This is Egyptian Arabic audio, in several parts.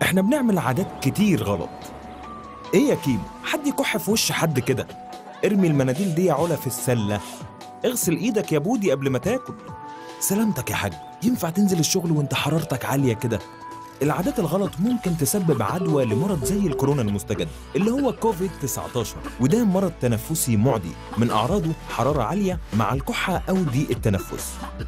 احنا بنعمل عادات كتير غلط ايه يا كيمو حد يكح في وش حد كده ارمي المناديل دي يا علا في السله اغسل ايدك يا بودي قبل ما تاكل سلامتك يا حاج ينفع تنزل الشغل وانت حرارتك عاليه كده العادات الغلط ممكن تسبب عدوى لمرض زي الكورونا المستجد اللي هو كوفيد 19 وده مرض تنفسي معدي من اعراضه حراره عاليه مع الكحه او ضيق التنفس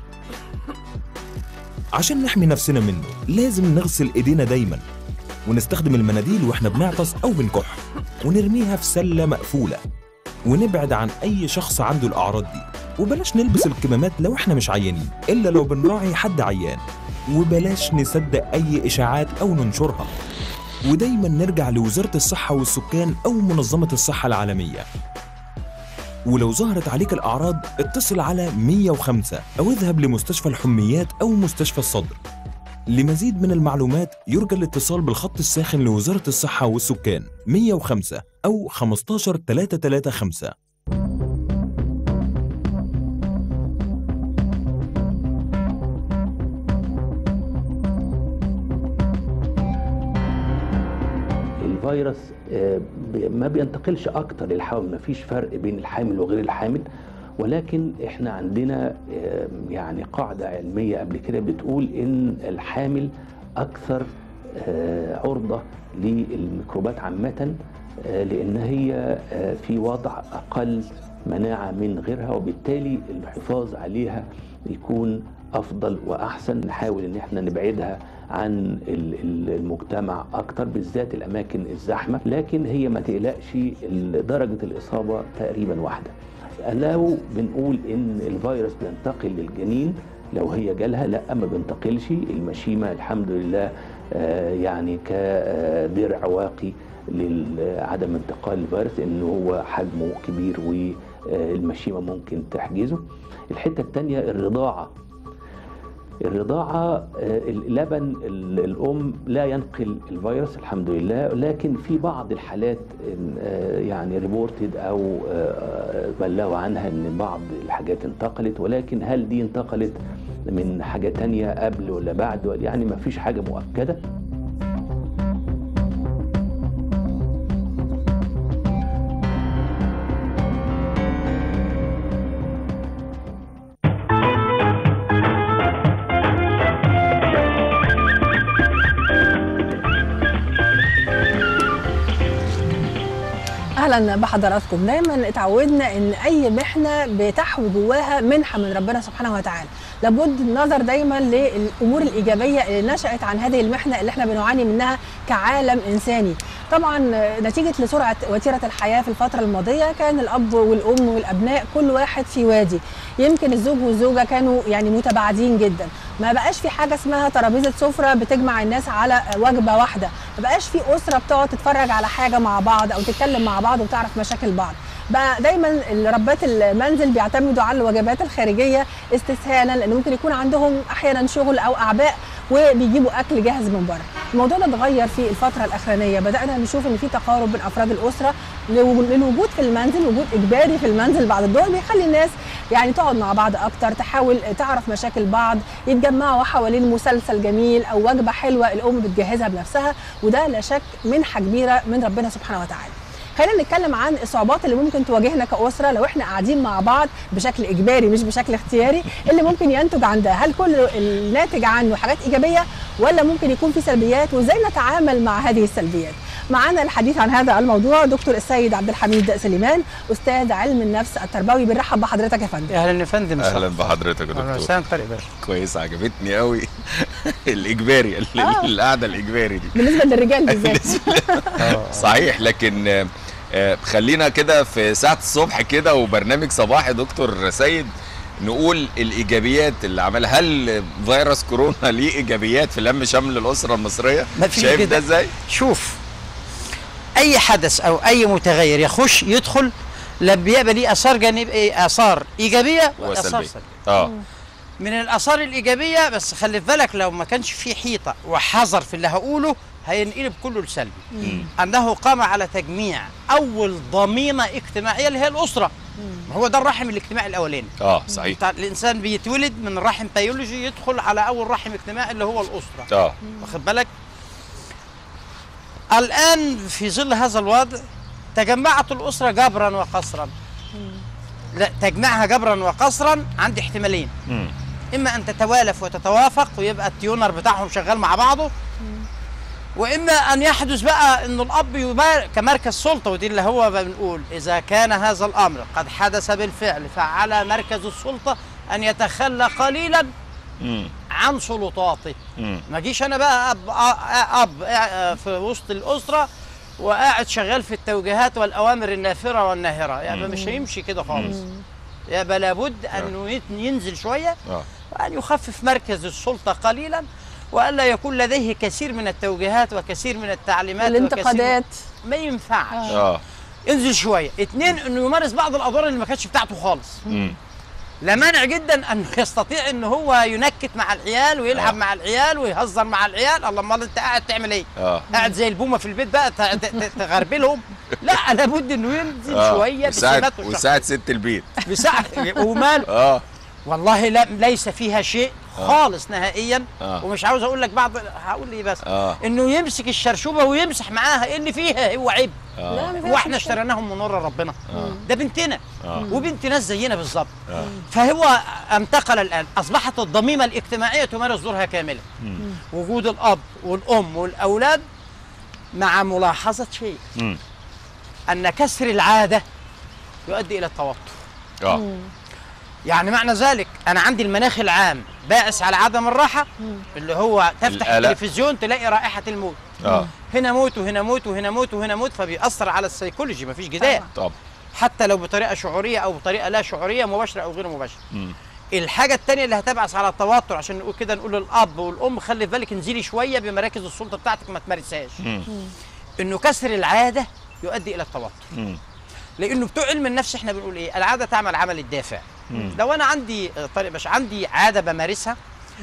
عشان نحمي نفسنا منه لازم نغسل ايدينا دايما ونستخدم المناديل واحنا بنعطس او بنكح ونرميها في سله مقفوله ونبعد عن اي شخص عنده الاعراض دي وبلاش نلبس الكمامات لو احنا مش عيانين الا لو بنراعي حد عيان وبلاش نصدق اي اشاعات او ننشرها ودايما نرجع لوزاره الصحه والسكان او منظمه الصحه العالميه ولو ظهرت عليك الأعراض اتصل على 105 أو اذهب لمستشفى الحميات أو مستشفى الصدر لمزيد من المعلومات يرجى الاتصال بالخط الساخن لوزارة الصحة والسكان 105 أو 15 335 الفيروس آه، ب- ما بينتقلش اكتر للحامل ما فيش فرق بين الحامل وغير الحامل ولكن احنا عندنا آه، يعني قاعدة علمية قبل كده بتقول ان الحامل اكثر آه، عرضة للميكروبات عامة آه، لان هي آه، في وضع اقل مناعة من غيرها وبالتالي الحفاظ عليها يكون افضل واحسن نحاول ان احنا نبعدها عن ال- ال- المجتمع اكتر بالذات الاماكن الزحمه لكن هي ما تقلقش ال- درجه الاصابه تقريبا واحده لو بنقول ان الفيروس بينتقل للجنين لو هي جالها لا ما بينتقلش المشيمه الحمد لله آه، يعني كدرع واقي لعدم انتقال الفيروس ان هو حجمه كبير والمشيمه ممكن تحجزه الحته الثانيه الرضاعه الرضاعة آه، اللبن ال- الأم لا ينقل الفيروس الحمد لله لكن في بعض الحالات آه، يعني ريبورتد أو آه، بلغوا عنها أن بعض الحاجات انتقلت ولكن هل دي انتقلت من حاجة تانية قبل ولا بعد يعني ما فيش حاجة مؤكدة اهلا بحضراتكم دايما اتعودنا ان اي محنه بتحوي جواها منحه من ربنا سبحانه وتعالى لابد النظر دايما للامور الايجابيه اللي نشات عن هذه المحنه اللي احنا بنعاني منها كعالم انساني طبعا نتيجه لسرعه وتيره الحياه في الفتره الماضيه كان الاب والام والابناء كل واحد في وادي يمكن الزوج والزوجه كانوا يعني متباعدين جدا ما بقاش في حاجه اسمها ترابيزه سفره بتجمع الناس على وجبه واحده ما بقاش في اسره بتقعد تتفرج على حاجه مع بعض او تتكلم مع بعض وتعرف مشاكل بعض بقى دايما ربات المنزل بيعتمدوا على الوجبات الخارجيه استسهالا لان ممكن يكون عندهم احيانا شغل او اعباء وبيجيبوا اكل جاهز من بره الموضوع ده اتغير في الفتره الاخرانيه بدانا نشوف ان في تقارب بين افراد الاسره للوجود في المنزل وجود اجباري في المنزل بعد الظهر بيخلي الناس يعني تقعد مع بعض اكتر تحاول تعرف مشاكل بعض يتجمعوا حوالين مسلسل جميل او وجبه حلوه الام بتجهزها بنفسها وده لا شك منحه كبيره من ربنا سبحانه وتعالى خلينا نتكلم عن الصعوبات اللي ممكن تواجهنا كأسرة لو احنا قاعدين مع بعض بشكل إجباري مش بشكل اختياري اللي ممكن ينتج عن ده هل كل الناتج عنه حاجات إيجابية ولا ممكن يكون في سلبيات وإزاي نتعامل مع هذه السلبيات معانا الحديث عن هذا الموضوع دكتور السيد عبد الحميد سليمان أستاذ علم النفس التربوي بنرحب بحضرتك يا فندم اهلا يا فندم اهلا بحضرتك يا اهلا دكتور وسهلا طارق باشا كويس عجبتني قوي الاجباري ال- آه. القعده الاجباري دي بالنسبة للرجال بالذات صحيح لكن آه، آه، خلينا كده في ساعه الصبح كده وبرنامج صباحي دكتور سيد نقول الايجابيات اللي عملها هل فيروس كورونا ليه ايجابيات في لم شمل الاسره المصريه مفيش شايف كده. ده ازاي شوف اي حدث او اي متغير يخش يدخل لا بيبقى ليه اثار جانب إيه، اثار ايجابيه واثار وسلبية. سلبيه اه من الاثار الايجابيه بس خلي في بالك لو ما كانش في حيطه وحذر في اللي هقوله هينقلب كله لسلبي انه قام على تجميع اول ضمينه اجتماعيه اللي هي الاسره هو ده الرحم الاجتماعي الاولاني اه صحيح بتاع الانسان بيتولد من رحم بيولوجي يدخل على اول رحم اجتماعي اللي هو الاسره اه واخد بالك الآن في ظل هذا الوضع تجمعت الأسرة جبرا وقصرا لا تجمعها جبرا وقصرا عندي احتمالين مم. إما أن تتوالف وتتوافق ويبقى التيونر بتاعهم شغال مع بعضه وإما أن يحدث بقى أن الأب يبار كمركز سلطة ودي اللي هو بنقول إذا كان هذا الأمر قد حدث بالفعل فعلى مركز السلطة أن يتخلى قليلا مم. عن سلطاته مم. ما اجيش انا بقى اب اب اب في وسط الاسره وقاعد شغال في التوجيهات والاوامر النافره والناهره يعني مش هيمشي كده خالص يبقى لابد انه يت- ينزل شويه اه وان يخفف مركز السلطه قليلا والا يكون لديه كثير من التوجيهات وكثير من التعليمات وكثير الانتقادات ما ينفعش اه انزل شويه اتنين انه يمارس بعض الادوار اللي ما كانتش بتاعته خالص مم. لا مانع جدا انه يستطيع ان هو ينكت مع العيال ويلعب آه. مع العيال ويهزر مع العيال الله امال انت قاعد تعمل ايه؟ اه قاعد زي البومه في البيت بقى ت- ت- ت- تغربلهم لا لابد انه ينزل اه شويه وساعد بسماته الشخصية. وساعد ست البيت بساعد ومال اه والله لا ليس فيها شيء خالص نهائيا آه. ومش عاوز اقول لك بعض هقول ايه بس اه انه يمسك الشرشوبه ويمسح معاها ايه اللي فيها هو عيب لا اه ما فيهاش هو احنا مشكلة. اشتريناهم من ورا ربنا آه. ده بنتنا آه. وبنت ناس زينا بالظبط آه. فهو انتقل الان اصبحت الضميمه الاجتماعيه تمارس دورها كاملا مم. وجود الاب والام والاولاد مع ملاحظه شيء مم. ان كسر العاده يؤدي الى التوتر اه يعني معنى ذلك انا عندي المناخ العام باعث على عدم الراحه اللي هو تفتح القلق. التلفزيون تلاقي رائحه الموت اه هنا موت وهنا موت وهنا موت وهنا موت فبيأثر على السيكولوجي مفيش جدال طب حتى لو بطريقه شعوريه او بطريقه لا شعوريه مباشره او غير مباشره مم. الحاجه الثانيه اللي هتبعث على التوتر عشان نقول كده نقول للاب والام خلي بالك انزلي شويه بمراكز السلطه بتاعتك ما تمارسهاش مم. انه كسر العاده يؤدي الى التوتر مم. لانه بتوع علم النفس احنا بنقول ايه العاده تعمل عمل الدافع مم. لو انا عندي آه، طارق باش عندي عاده بمارسها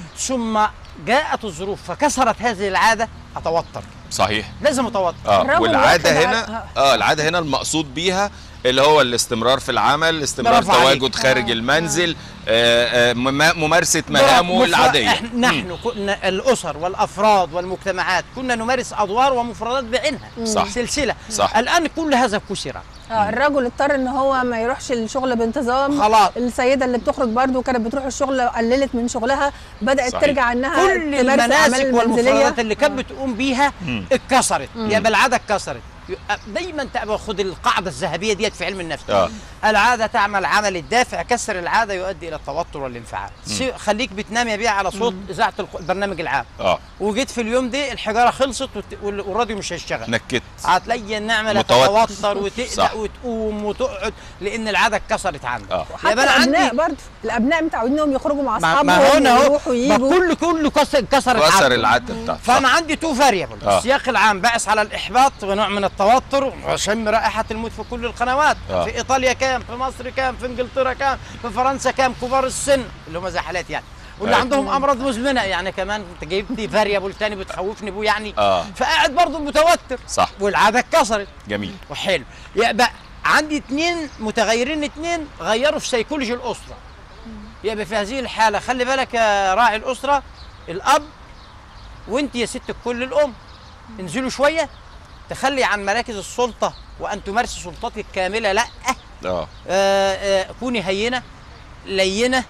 ثم جاءت الظروف فكسرت هذه العاده اتوتر صحيح لازم اتوتر اه الرجل والعاده واخد هنا على- اه العاده هنا المقصود بيها اللي هو الاستمرار في العمل استمرار برافو عليك. تواجد خارج آه. المنزل آه، آه، مم- ممارسه مهامه مفر- العاديه إحنا- نحن كنا الاسر والافراد والمجتمعات كنا نمارس ادوار ومفردات بعينها صح. سلسله صح. الان كل هذا كسر اه الرجل اضطر ان هو ما يروحش الشغل بانتظام خلاص. السيده اللي بتخرج برضو كانت بتروح الشغل قللت من شغلها بدات صحيح. ترجع انها كل تمارس المناسك الاعمال المنزليه والمفردات اللي كانت بتقوم بيها مم. اتكسرت يبقى العاده اتكسرت يبقى دايما تبقى خد القاعده الذهبيه ديت في علم النفس آه. العاده تعمل عمل الدافع كسر العاده يؤدي الى التوتر والانفعال سي- خليك بتنام يا بيه على صوت اذاعه الق- البرنامج العام اه وجيت في اليوم ده الحجاره خلصت والت- وال- والراديو مش هيشتغل نكت هتلاقي النعمه لا متوتر. تتوتر وتقلق صح. وتقوم وتقعد لان العاده اتكسرت عندك اه حتى يبقى أنا الابناء عندي برضو الابناء متعودين انهم يخرجوا مع ما اصحابهم ما هنا اهو ويروحوا ما ييجوا كله كله كسر كسر كسر العادة. العاده بتاعته فانا صح. عندي تو فاريبل آه. السياق العام باعث على الاحباط ونوع من التوتر وشم رائحه الموت في كل القنوات آه. في ايطاليا كام في مصر كام في انجلترا كام في فرنسا كام كبار السن اللي هم زي حالات يعني واللي أيوة. عندهم امراض مزمنه يعني كمان انت جايب لي فاريبل تاني بتخوفني بيه يعني اه فقاعد برضه متوتر صح والعاده اتكسرت جميل وحلو يبقى عندي اثنين متغيرين اثنين غيروا في سيكولوجي الاسره يبقى في هذه الحاله خلي بالك يا راعي الاسره الاب وانت يا ست الكل الام انزلوا شويه تخلي عن مراكز السلطه وان تمارسي سلطتك كامله لا اه آه آه كوني هينه لينه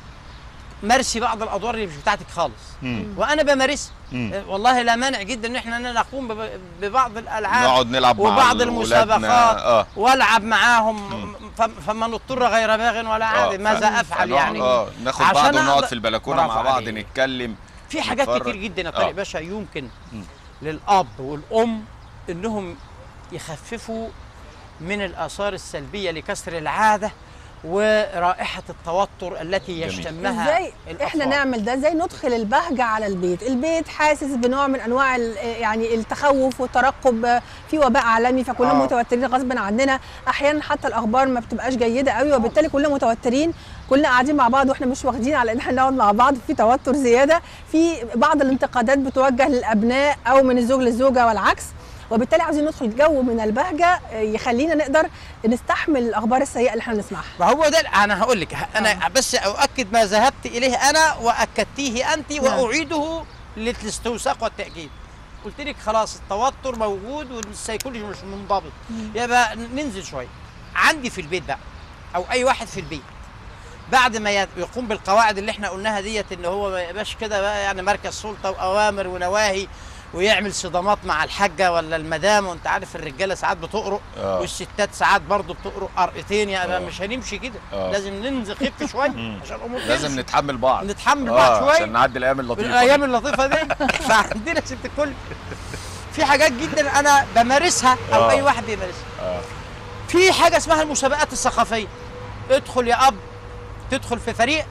مارسي بعض الادوار اللي مش بتاعتك خالص مم. وانا بمارسها مم. آه، والله لا مانع جدا ان احنا نقوم بب- ببعض الالعاب نقعد نلعب مع وبعض ولادنا. المسابقات اه والعب معاهم فم- فمن اضطر غير باغ ولا عاد آه، ماذا ف- افعل فنقعد- يعني اه ناخد عشان بعض ونقعد أقدر- في البلكونه برافو مع بعض عليك. نتكلم في حاجات نتفرج. كتير جدا يا طارق آه. باشا يمكن مم. للاب والام انهم يخففوا من الاثار السلبيه لكسر العاده ورائحه التوتر التي جميل. يشتمها ازاي الأطفال. احنا نعمل ده ازاي ندخل البهجه على البيت البيت حاسس بنوع من انواع ال- يعني التخوف والترقب في وباء عالمي فكلهم آه. متوترين غصب عننا احيانا حتى الاخبار ما بتبقاش جيده قوي وبالتالي كلنا متوترين كلنا قاعدين مع بعض واحنا مش واخدين على ان احنا نقعد مع بعض في توتر زياده في بعض الانتقادات بتوجه للابناء او من الزوج للزوجه والعكس وبالتالي عاوزين ندخل جو من البهجه آه، يخلينا نقدر نستحمل الاخبار السيئه اللي احنا نسمعها وهو ده انا هقول لك انا بس اؤكد ما ذهبت اليه انا واكدتيه انت نعم. واعيده للاستوثاق والتاكيد قلت لك خلاص التوتر موجود والسيكولوجي مش منضبط يبقى ننزل شويه عندي في البيت بقى او اي واحد في البيت بعد ما يت- يقوم بالقواعد اللي احنا قلناها ديت ان هو ما يبقاش كده بقى يعني مركز سلطه واوامر ونواهي ويعمل صدامات مع الحاجه ولا المدام وانت عارف الرجاله ساعات بتقرق آه. والستات ساعات برضه بتقرق قرقتين يعني آه. مش هنمشي كده آه. لازم ننزل خف شويه عشان الامور لازم تمشي. نتحمل بعض نتحمل آه، بعض شويه عشان نعدي الايام اللطيفه الايام اللطيفه دي فعندنا ست الكل في حاجات جدا انا بمارسها او آه. اي واحد بيمارسها آه. في حاجه اسمها المسابقات الثقافيه ادخل يا اب تدخل في فريق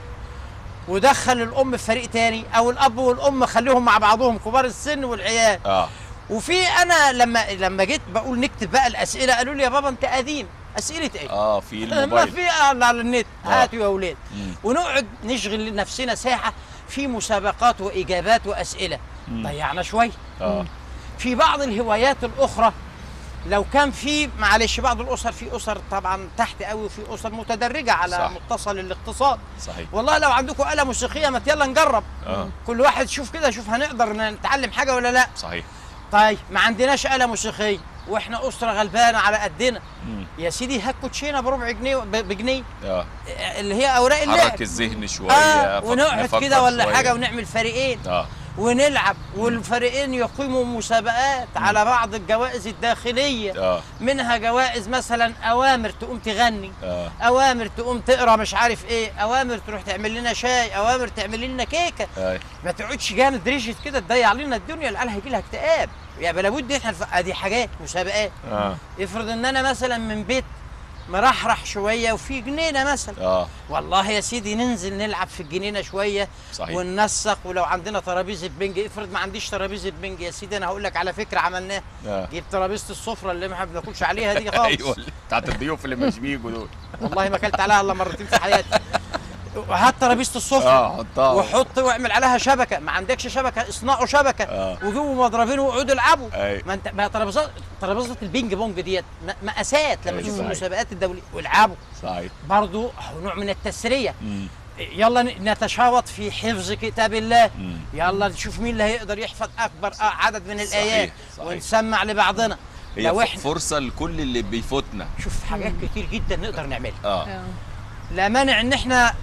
ودخل الام في فريق تاني او الاب والام خليهم مع بعضهم كبار السن والعيال اه وفي انا لما لما جيت بقول نكتب بقى الاسئله قالوا لي يا بابا انت قديم اسئله ايه اه في ما الموبايل في على على النت آه. هاتوا يا اولاد مم. ونقعد نشغل نفسنا ساعه في مسابقات واجابات واسئله مم. ضيعنا شويه اه في بعض الهوايات الاخرى لو كان في معلش بعض الاسر في اسر طبعا تحت قوي وفي اسر متدرجه على صح. متصل الاقتصاد صحيح والله لو عندكم آلة موسيقية ما يلا نجرب اه كل واحد شوف كده شوف هنقدر نتعلم حاجة ولا لا صحيح طيب ما عندناش آلة موسيقية واحنا أسرة غلبانة على قدنا مم. يا سيدي هات كوتشينة بربع جنيه ب- بجنيه اه اللي هي أوراق اللعب حرك الذهن شويه آه فك- ونقعد نفكر كده ولا شوية. حاجة ونعمل فريقين اه ونلعب والفريقين يقيموا مسابقات على بعض الجوائز الداخلية اه منها جوائز مثلا أوامر تقوم تغني اه أوامر تقوم تقرا مش عارف إيه أوامر تروح تعمل لنا شاي أوامر تعمل لنا كيكة آه. ما تقعدش جامد ريشت كده تضيع لنا الدنيا العيال هيجي لها اكتئاب يبقى لابد احنا الف... ادي حاجات مسابقات اه افرض ان انا مثلا من بيت مرحرح شويه وفي جنينه مثلا اه والله يا سيدي ننزل نلعب في الجنينه شويه صحيح. وننسق ولو عندنا ترابيزه بنج افرض ما عنديش ترابيزه بنج يا سيدي انا هقول لك على فكره عملناها اه جيب ترابيزه السفره اللي ما بناكلش عليها دي خالص ايوه بتاعت الضيوف اللي مش بيجوا دول والله ما اكلت عليها الا مرتين في حياتي هات ترابيزه السفره اه حطها وحط واعمل عليها شبكه ما عندكش شبكه اصنعوا شبكه آه. وجيبوا مضربين وقعدوا العبوا أي. ما انت ما ترابيزات ترابيزه البينج بونج ديت م- مقاسات لما أي، تشوف صحيح. المسابقات الدوليه والعبوا صحيح برضو هو نوع من التسريه مم. يلا ن- نتشاوط في حفظ كتاب الله مم. يلا نشوف مين اللي هيقدر يحفظ اكبر عدد من صحيح، الايات صحيح. ونسمع لبعضنا هي لو ف- احنا فرصه لكل اللي بيفوتنا شوف حاجات كتير جدا نقدر نعملها اه لا مانع ان احنا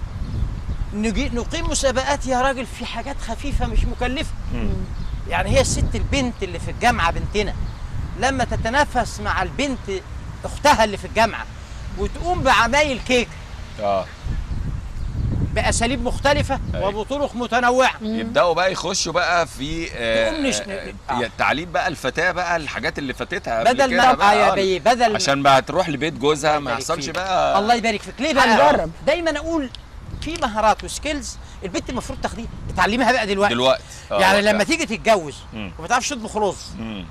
نجي نقيم مسابقات يا راجل في حاجات خفيفه مش مكلفه يعني هي الست البنت اللي في الجامعه بنتنا لما تتنافس مع البنت اختها اللي في الجامعه وتقوم بعمايل كيك اه باساليب مختلفه أيوة. وبطرق متنوعه يبداوا بقى يخشوا بقى في تقوم نش- آه آه. آه تعليم بقى الفتاه بقى الحاجات اللي فاتتها قبل بدل كده ما بقى، آه يا آه، بيه بدل عشان بقى تروح لبيت جوزها ما يبارك يحصلش فيك. بقى الله يبارك فيك ليه بقى هنجرب. دايما اقول في مهارات وسكيلز البنت المفروض تاخديها تتعلميها بقى دلوقتي دلوقتي آه، يعني وقتها. لما تيجي تتجوز مم. وما تعرفش تطبخ رز مم.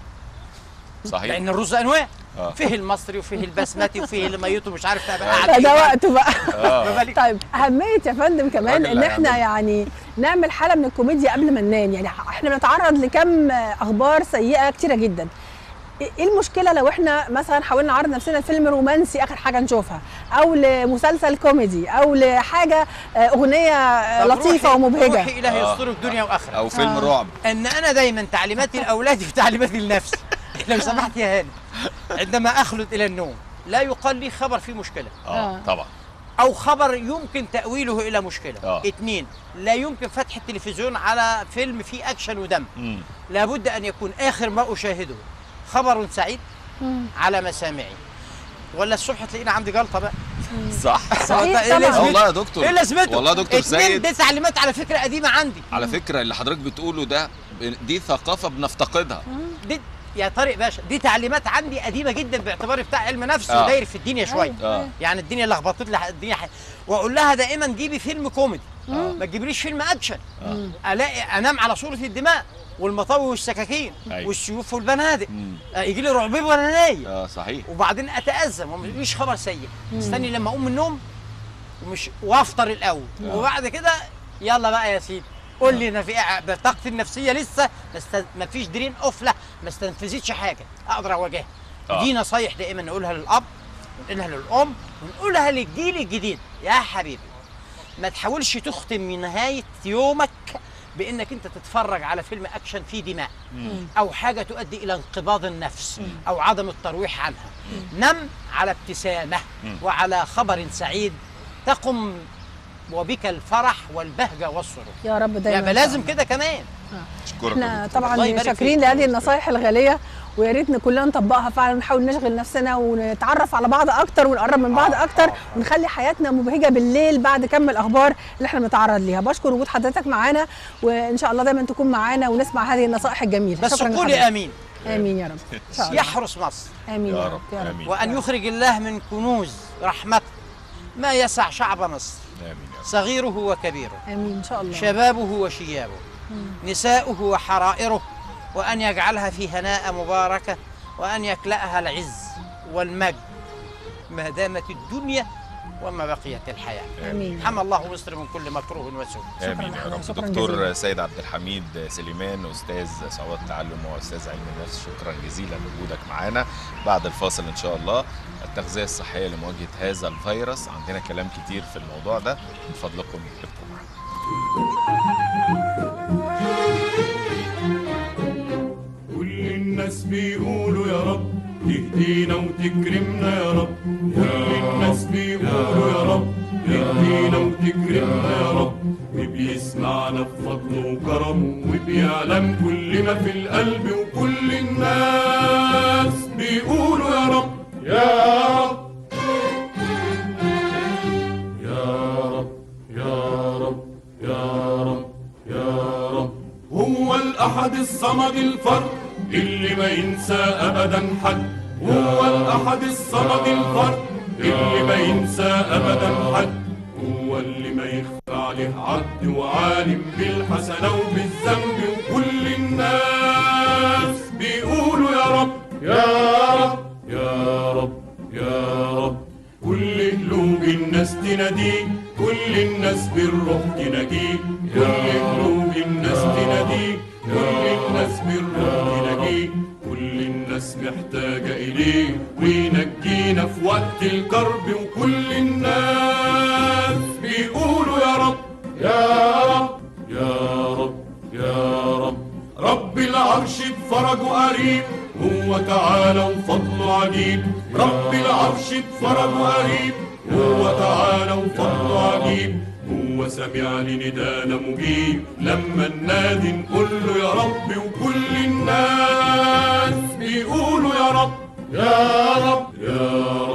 صحيح لان الرز انواع آه. فيه المصري وفيه البسمتي وفيه اللي ميته مش عارف تبقى قاعد فده فيه. وقته بقى اه ما بالك طيب اهميه يا فندم كمان الراجل ان احنا هيعمل. يعني نعمل حاله من الكوميديا قبل ما ننام يعني احنا بنتعرض لكم اخبار سيئه كتيره جدا ايه المشكله لو احنا مثلا حاولنا نعرض نفسنا لفيلم رومانسي اخر حاجه نشوفها او لمسلسل كوميدي او لحاجه آه، اغنيه آه، طب لطيفه روحي- ومبهجه روحي الهي آه. يسترك دنيا واخره او فيلم آه. رعب ان انا دايما تعليماتي لاولادي وتعليماتي لنفسي لو سمحت يا هاني عندما اخلد الى النوم لا يقال لي خبر فيه مشكله اه آه. طبعا او خبر يمكن تاويله الى مشكله آه. اتنين لا يمكن فتح التلفزيون على فيلم فيه اكشن ودم مم. لابد ان يكون اخر ما اشاهده خبر سعيد على مسامعي ولا الصبح تلاقينا عندي جلطه بقى صح صح صحيح إيه طبعا لازمته؟ والله يا دكتور ايه لازمته والله يا دكتور اتنين سيد دي تعليمات على فكره قديمه عندي على فكره اللي حضرتك بتقوله ده دي ثقافه بنفتقدها دي يا طارق باشا دي تعليمات عندي قديمه جدا باعتباري بتاع علم نفس آه. وداير في الدنيا شويه اه يعني الدنيا لخبطت لي الدنيا ح... واقول لها دائما جيبي فيلم كوميدي ما تجيبليش فيلم اكشن الاقي انام على صوره الدماء والمطاوي والسكاكين أيوة. والسيوف والبنادق مم. آه، يجي لي رعبيب وانا نايم اه صحيح وبعدين اتازم ومش خبر سيء استني لما اقوم من النوم ومش وافطر الاول آه. وبعد كده يلا بقى يا سيدي قول لي انا في إيه؟ بطاقتي النفسيه لسه ما فيش درين قفله ما استنفذتش حاجه اقدر اواجهها آه. دي نصايح دائما نقولها للاب ونقولها للام ونقولها للجيل الجديد يا حبيبي ما تحاولش تختم من نهايه يومك بانك انت تتفرج على فيلم اكشن فيه دماء او حاجه تؤدي الى انقباض النفس او عدم الترويح عنها نم على ابتسامه وعلى خبر سعيد تقم وبك الفرح والبهجه والسرور يا رب دايما يبقى إن شاء لازم الله. كده كمان اشكرك احنا يا دكتور. الله طبعا يبارك شاكرين فيك. لهذه النصائح الغاليه ويا ريت كلنا نطبقها فعلا ونحاول نشغل نفسنا ونتعرف على بعض اكتر ونقرب من بعض اكتر ونخلي حياتنا مبهجه بالليل بعد كم الاخبار اللي احنا بنتعرض ليها بشكر وجود حضرتك معانا وان شاء الله دايما تكون معانا ونسمع هذه النصائح الجميله بس شكرا قولي لحضرتك. امين امين يا رب ان شاء الله يحرس مصر امين يا يا رب رب يا رب امين وان يخرج الله من كنوز رحمته ما يسع شعب مصر امين يا رب صغيره وكبيره امين ان شاء الله شبابه وشيابه نساؤه وحرائره وأن يجعلها في هناء مباركة وأن يكلأها العز والمجد ما دامت الدنيا وما بقيت الحياة امين حمى الله مصر من كل مكروه وسوء امين يا لحضرتك. رب شكراً دكتور جزيلاً. سيد عبد الحميد سليمان استاذ صعوبات التعلم واستاذ علم النفس شكرا جزيلا لوجودك معانا بعد الفاصل ان شاء الله التغذيه الصحيه لمواجهه هذا الفيروس عندنا كلام كتير في الموضوع ده من فضلكم ابقوا معنا كل الناس بيقولوا يا رب تهدينا وتكرمنا يا رب كل الناس بيقولوا يا رب تهدينا وتكرمنا يا رب وبيسمعنا بفضله وكرمه وبيعلم كل ما في القلب وكل الناس بيقولوا يا رب يا رب يا رب يا رب يا رب يا رب هو الأحد الصمد الفرد اللي ما ينسى أبدا حد هو الأحد الصمد الفرد اللي ما ينسى أبدا حد هو اللي ما يخفى عليه عبد وعالم بالحسنة وبالذنب وكل الناس بيقولوا يا رب يا رب يا رب يا رب كل قلوب الناس تناديه كل الناس بالروح تناديه كل قلوب الناس تناديه كل الناس بالروح تناديه كل الناس محتاجة إليه وينجينا في وقت الكرب وكل الناس بيقولوا يا رب يا رب يا رب يا رب رب العرش بفرجه قريب هو تعالى وفضله عجيب رب العرش بفرجه قريب هو تعالى وفضله عجيب هو سمع لندانا مجيب لما ننادي نقول له يا رب وكل الناس بيقولوا يا رب يا رب يا